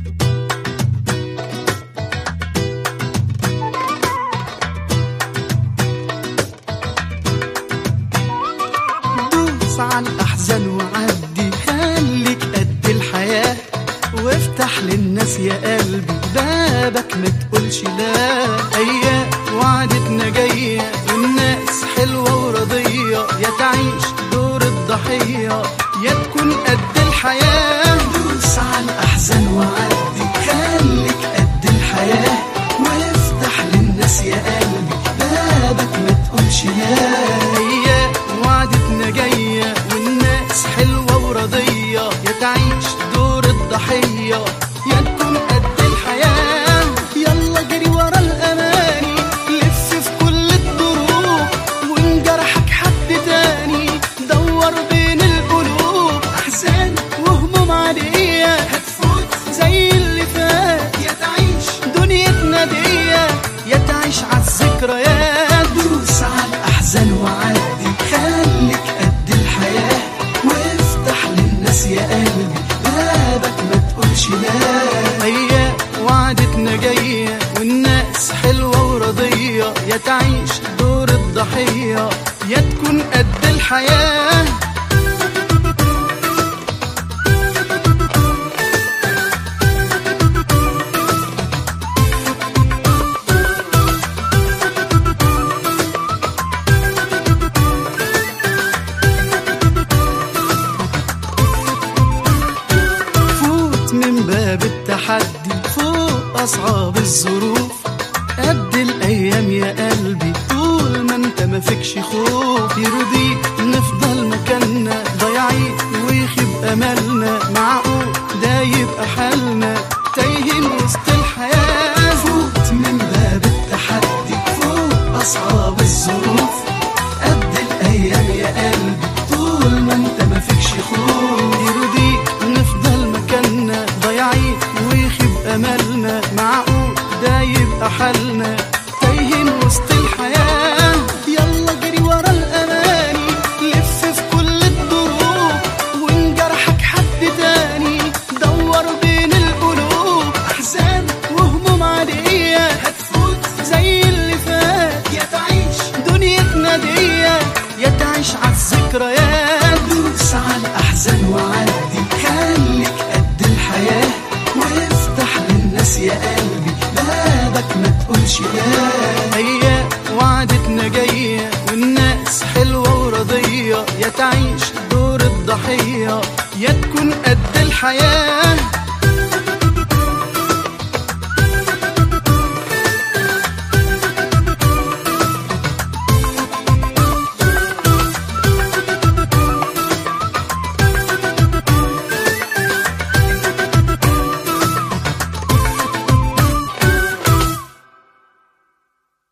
دوس على الأحزان وعدي خليك قد الحياة وافتح للناس يا قلبي بابك ما تقولش لا أيام وعدتنا جاية والناس حلوة ورضية يا تعيش دور الضحية يا تكون قد الحياة دوس على الأحزان وعدي خليك قد الحياة وافتح للناس يا قلبي بابك ما تقولش لا هي وعدتنا جاية والناس حلوة ورضية يا تعيش دور الضحية يا تكون قد الحياة يلا جري ورا الأماني لف في كل الظروف وإن جرحك حد تاني دور بين القلوب أحزان وهموم عادية هتفوت زي اللي فات يا تعيش دنيتنا دي يا تعيش عالذكريات دوس على الأحزان وعدي خليك قد الحياة وافتح للناس يا قلبي بابك ما تقولش لا هي وعدتنا جاية والناس حلوة ورضية يا تعيش دور الضحية يا تكون قد الحياة فوت من باب التحدي فوق أصعاب الظروف قد الأيام يا قلبي طول ما انت ما فيكش خوف يرضيك نفضل مكاننا ضايعين ويخيب أملنا معقول ده يبقى حالنا تايهين وسط الحياة فوت من باب التحدي فوق أصعاب الظروف قد الأيام يا قلبي طول ما انت ما فيكش خوف يرضيك نفضل مكاننا ضايعين ويخيب أملنا معقول ده يبقى حالنا تايهين وسط الحياة يلا جري ورا الأماني لف في كل الظروف وإن جرحك حد تاني دور بين القلوب أحزان وهموم عادية هتفوت زي اللي فات يا تعيش دنيتنا دي يا تعيش عالذكريات دوس على الأحزان وعلى